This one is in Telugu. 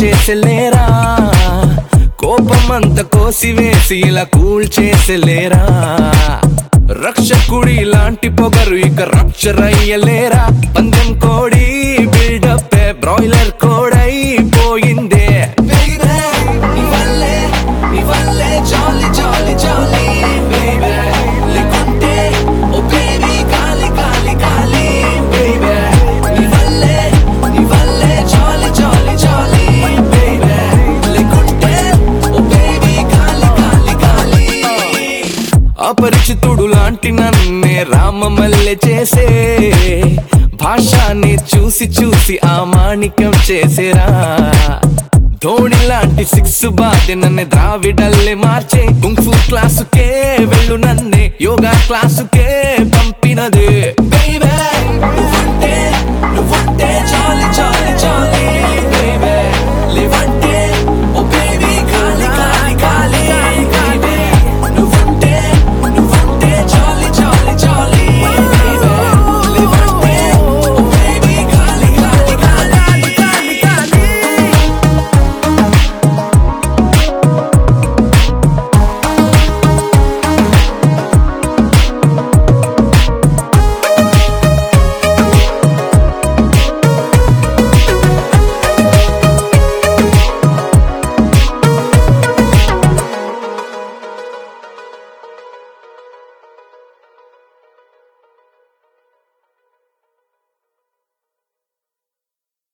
చేసలేరా కోపమంత కోసివేసి ఇలా కూల్ చేసలేరా రక్షకుడి లాంటి పొగరు ఇక రప్చర్ అయ్యలేరా పందెం కోడి బిల్డప్ బ్రాయిలర్ కోడైపోయిందే ఇవల్లే ఇవల్లే జాలి జాలి జాలి బేబీ లేకుంటే ఓ బేబీ కాలి కాలి కాలి బేబీ ఇవల్లే ఇవల్లే జాలి జాలి జాలి బేబీ లేకుంటే ఓ బేబీ కాలి కాలి కాలి అపరిచితుడు లాంటి నన్నే రామమల్లె చేసే భాషాన్ని చూసి చూసి ఆ మాణిక్యం చేసేరా ధోని లాంటి సిక్స్ బాధి నన్ను ద్రావిడల్లే మార్చే కుంఫు క్లాసుకే వెళ్ళు నన్నే యోగా క్లాసుకే పంపినదే